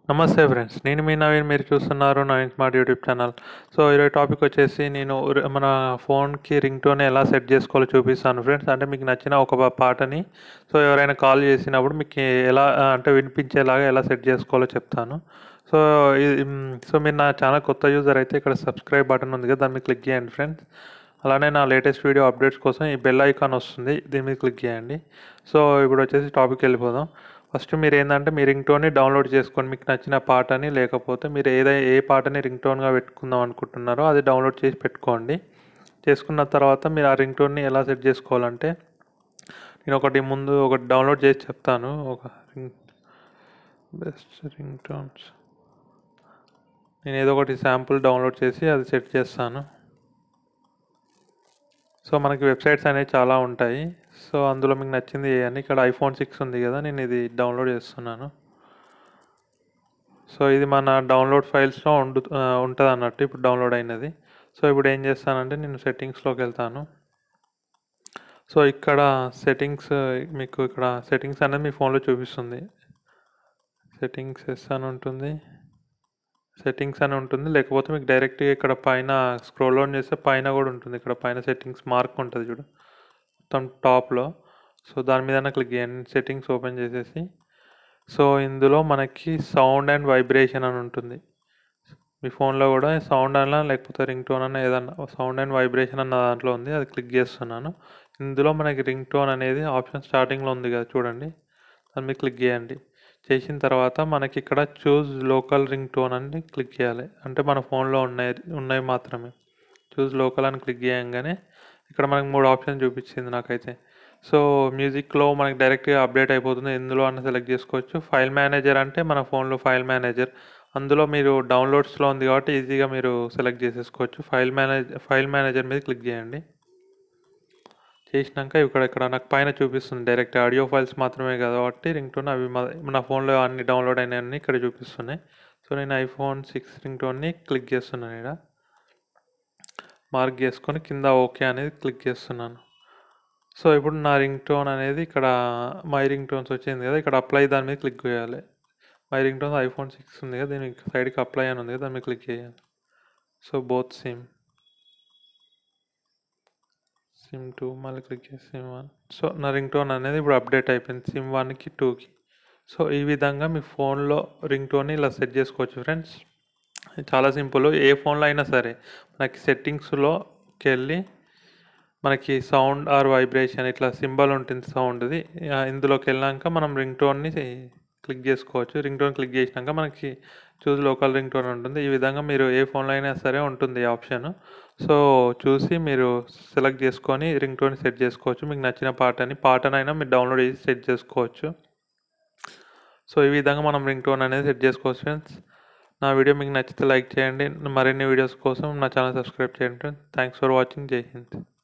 నమస్తే ఫ్రెండ్స్ నేను మీ నవీన్ మీరు చూస్తున్నారు Naveen smart YouTube channel so ఈరోజు టాపిక్ వచ్చేసి నేను రి- మన ఫోన్కి రింగ్ టోన్ ఎలా సెట్ చేసుకోవాలో చూపిస్తాను ఫ్రెండ్స్ అంటే మీకు నచ్చిన ఒక పా- పాటని సో ఎవరైనా కాల్ చేసినప్పుడు మీకు ఎలా ఆ, అంటే వినిపించేలాగా ఎలా సెట్ చేసుకోవాలో చెప్తాను సో ఇది మ్, సో మీరు నా ఛానల్ కొత్త యూజర్ అయితే ఇక్కడ సబ్స్క్రైబ్ బటన్ ఉంది కదా దాని మీద క్లిక్ చేయండి ఫ్రెండ్స్ అలానే నా లేటెస్ట్ వీడియో అప్డేట్స్ కోసం ఈ బెల్ ఐకాన్ వస్తుంది దీని మీద క్లిక్ చేయండి సో ఇప్పుడు వచ్చేసి టాపిక్ వెళ్ళిపోదాం ఫస్ట్ మీరు ఏంటంటే మీ రింగ్ టోన్ని డౌన్లోడ్ చేసుకొని మీకు నచ్చిన పాటని లేకపోతే మీరు ఏదైనా ఏ పాటని రింగ్ టోన్గా పెట్టుకుందాం అనుకుంటున్నారో అది డౌన్లోడ్ చేసి పెట్టుకోండి చేసుకున్న తర్వాత మీరు ఆ రింగ్ టోన్ని ఎలా సెట్ చేసుకోవాలంటే నేను ఒకటి ముందు ఒకటి డౌన్లోడ్ చేసి చెప్తాను ఒక రింగ్ బెస్ట్ రింగ్ టోన్స్ నేను ఏదో ఒకటి శాంపుల్ డౌన్లోడ్ చేసి అది సెట్ చేస్తాను సో మనకి వెబ్సైట్స్ అనేవి చాలా ఉంటాయి సో అందులో మీకు నచ్చింది చేయండి ఇక్కడ ఐఫోన్ సిక్స్ ఉంది కదా నేను ఇది డౌన్లోడ్ చేస్తున్నాను సో ఇది మన డౌన్లోడ్ ఫైల్స్లో ఉండు ఉంటుంది అన్నట్టు ఇప్పుడు డౌన్లోడ్ అయినది సో ఇప్పుడు ఏం చేస్తానంటే నేను సెట్టింగ్స్లోకి వెళ్తాను సో ఇక్కడ సెట్టింగ్స్ మీకు ఇక్కడ సెట్టింగ్స్ అనేది మీ ఫోన్లో చూపిస్తుంది సెట్టింగ్స్ ఎస్ అని ఉంటుంది సెట్టింగ్స్ అని ఉంటుంది లేకపోతే మీకు డైరెక్ట్గా ఇక్కడ పైన స్క్రోల్ డౌన్ చేస్తే పైన కూడా ఉంటుంది ఇక్కడ పైన సెట్టింగ్స్ మార్క్ ఉంటుంది చూడు మొత్తం టాప్లో సో దాని మీద క్లిక్ చేయండి సెట్టింగ్స్ ఓపెన్ చేసేసి సో ఇందులో మనకి సౌండ్ అండ్ వైబ్రేషన్ అని ఉంటుంది మీ ఫోన్లో కూడా సౌండ్ అన్నా లేకపోతే రింగ్ టోన్ అన్న ఏదన్నా సౌండ్ అండ్ వైబ్రేషన్ అన్న దాంట్లో ఉంది అది క్లిక్ చేస్తున్నాను ఇందులో మనకి రింగ్ టోన్ అనేది ఆప్షన్ స్టార్టింగ్లో ఉంది కదా చూడండి దాని మీద క్లిక్ చేయండి చేసిన తర్వాత మనకి ఇక్కడ చూజ్ లోకల్ రింగ్ టోన్ అని క్లిక్ చేయాలి అంటే మన ఫోన్లో ఉన్నాయి ఉన్నాయి మాత్రమే చూజ్ లోకల్ అని క్లిక్ చేయంగానే ఇక్కడ మనకి మూడు ఆప్షన్ చూపించింది నాకైతే సో మ్యూజిక్లో మనకి డైరెక్ట్గా అప్డేట్ అయిపోతుంది ఎందులో అన్న సెలెక్ట్ చేసుకోవచ్చు ఫైల్ మేనేజర్ అంటే మన ఫోన్లో ఫైల్ మేనేజర్ అందులో మీరు డౌన్లోడ్స్లో ఉంది కాబట్టి ఈజీగా మీరు సెలెక్ట్ చేసేసుకోవచ్చు ఫైల్ మేనేజ్ ఫైల్ మేనేజర్ మీద క్లిక్ చేయండి చేసినాక ఇక్కడ ఇక్కడ నాకు పైన చూపిస్తుంది డైరెక్ట్ ఆడియో ఫైల్స్ మాత్రమే కాబట్టి రింగ్ టోన్ అవి మా- నా ఫోన్లో అన్ని డౌన్లోడ్ అయినాయని ఇక్కడ చూపిస్తున్నాయి సో నేను ఐఫోన్ సిక్స్ రింగ్ టోన్ని క్లిక్ చేస్తున్నాను ఇక్కడ మార్క్ చేసుకొని కింద ఓకే అనేది క్లిక్ చేస్తున్నాను సో ఇప్పుడు నా రింగ్ టోన్ అనేది ఇక్కడ మై రింగ్ టోన్స్ వచ్చింది కదా ఇక్కడ అప్లై దాని మీద క్లిక్ చేయాలి my ringtone iPhone six ఉంది కదా దీని సైడ్కి అప్లై అని ఉంది కదా దాని మీద క్లిక్ చేయాలి so both SIM SIM two మళ్ళీ క్లిక్ చేసి సిమ్ వన్ సో నా రింగ్ టోన్ అనేది ఇప్పుడు అప్డేట్ అయిపోయింది సిమ్ వన్కి టూకి సో ఈ విధంగా మీ ఫోన్లో రింగ్ టోన్ని ఇలా సెట్ చేసుకోవచ్చు ఫ్రెండ్స్ చాలా సింపుల్ ఏ ఫోన్లో అయినా సరే మనకి సెట్టింగ్స్లోకి వెళ్ళి మనకి సౌండ్ ఆర్ వైబ్రేషన్ ఇట్లా సింబల్ ఉంటుంది సౌండ్ది ఇందులోకి వెళ్ళాక మనం రింగ్ టోన్ని క్లిక్ చేసుకోవచ్చు రింగ్ టోన్ క్లిక్ చేసినాక మనకి చూసి లోకల్ రింగ్ టోన్ ఉంటుంది ఈ విధంగా మీరు ఏ ఫోన్లో అయినా సరే ఉంటుంది ఆప్షన్ సో చూసి మీరు సెలెక్ట్ చేసుకొని రింగ్ టోన్ సెట్ చేసుకోవచ్చు మీకు నచ్చిన పాటని పాటనైనా మీరు డౌన్లోడ్ చేసి సెట్ చేసుకోవచ్చు సో ఈ విధంగా మనం రింగ్ టోన్ అనేది సెట్ చేసుకోవచ్చు ఫ్రెండ్స్ నా వీడియో మీకు నచ్చితే లైక్ చేయండి మరిన్ని వీడియోస్ కోసం నా ఛానల్ సబ్స్క్రైబ్ చేయండి friends thanks for watching Jai Hind